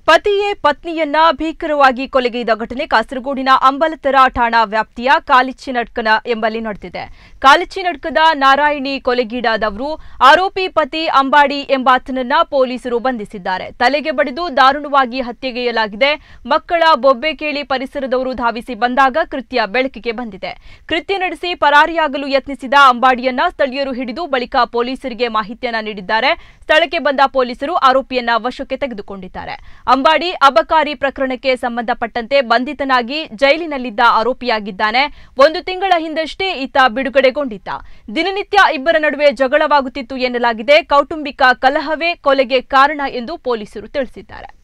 ಪತಿಯೇ ಪತ್ನಿಯನ್ನ ಭೀಕರವಾಗಿ ಕೊಲೆಗೈದ ಘಟನೆ ಕಾಸರಗೋಡಿನ ಅಂಬಲತರ ಠಾಣಾ ವ್ಯಾಪ್ತಿಯ ಕಾಲಿಚ್ಚಿನಡ್ಕನ ಎಂಬಲ್ಲಿ ನಡೆದಿದೆ ಕಾಲಿಚ್ಚಿನಡ್ಕದ ನಾರಾಯಣಿ ಕೊಲೆಗೀಡಾದವರು ಆರೋಪಿ ಪತಿ ಅಂಬಾಡಿ ಎಂಬಾತನನ್ನ ಪೊಲೀಸರು ಬಂಧಿಸಿದ್ದಾರೆ ತಲೆಗೆ ಬಡಿದು ದಾರುಣವಾಗಿ ಹತ್ಯೆಗೈಯಲಾಗಿದೆ ಮಕ್ಕಳ ಬೊಬ್ಬೆ ಕೇಳಿ ಪರಿಸರದವರು ಧಾವಿಸಿ ಬಂದಾಗ ಕೃತ್ಯ ಬೆಳಕಿಗೆ ಬಂದಿದೆ ಕೃತ್ಯ ನಡೆಸಿ ಪರಾರಿಯಾಗಲು ಯತ್ನಿಸಿದ ಅಂಬಾಡಿಯನ್ನ ಸ್ಥಳೀಯರು ಹಿಡಿದು ಬಳಿಕ ಪೊಲೀಸರಿಗೆ ಮಾಹಿತಿಯನ್ನ ನೀಡಿದ್ದಾರೆ ಸ್ಥಳಕ್ಕೆ ಬಂದ ಪೊಲೀಸರು ಆರೋಪಿಯನ್ನ ವಶಕ್ಕೆ ತೆಗೆದುಕೊಂಡಿದ್ದಾರೆ ಅಂಬಾಡಿ ಅಬಕಾರಿ ಪ್ರಕರಣಕ್ಕೆ ಸಂಬಂಧಪಟ್ಟಂತೆ ಬಂಧಿತನಾಗಿ ಜೈಲಿನಲ್ಲಿದ್ದ ಆರೋಪಿಯಾಗಿದ್ದಾನೆ ಒಂದು ತಿಂಗಳ ಹಿಂದಷ್ಟೇ ಈತ ಬಿಡುಗಡೆಗೊಂಡಿದ್ದ ದಿನನಿತ್ಯ ಇಬ್ಬರ ನಡುವೆ ಜಗಳವಾಗುತ್ತಿತ್ತು ಎನ್ನಲಾಗಿದೆ ಕೌಟುಂಬಿಕ ಕಲಹವೇ ಕೊಲೆಗೆ ಕಾರಣ ಎಂದು ಪೊಲೀಸರು ತಿಳಿಸಿದ್ದಾರೆ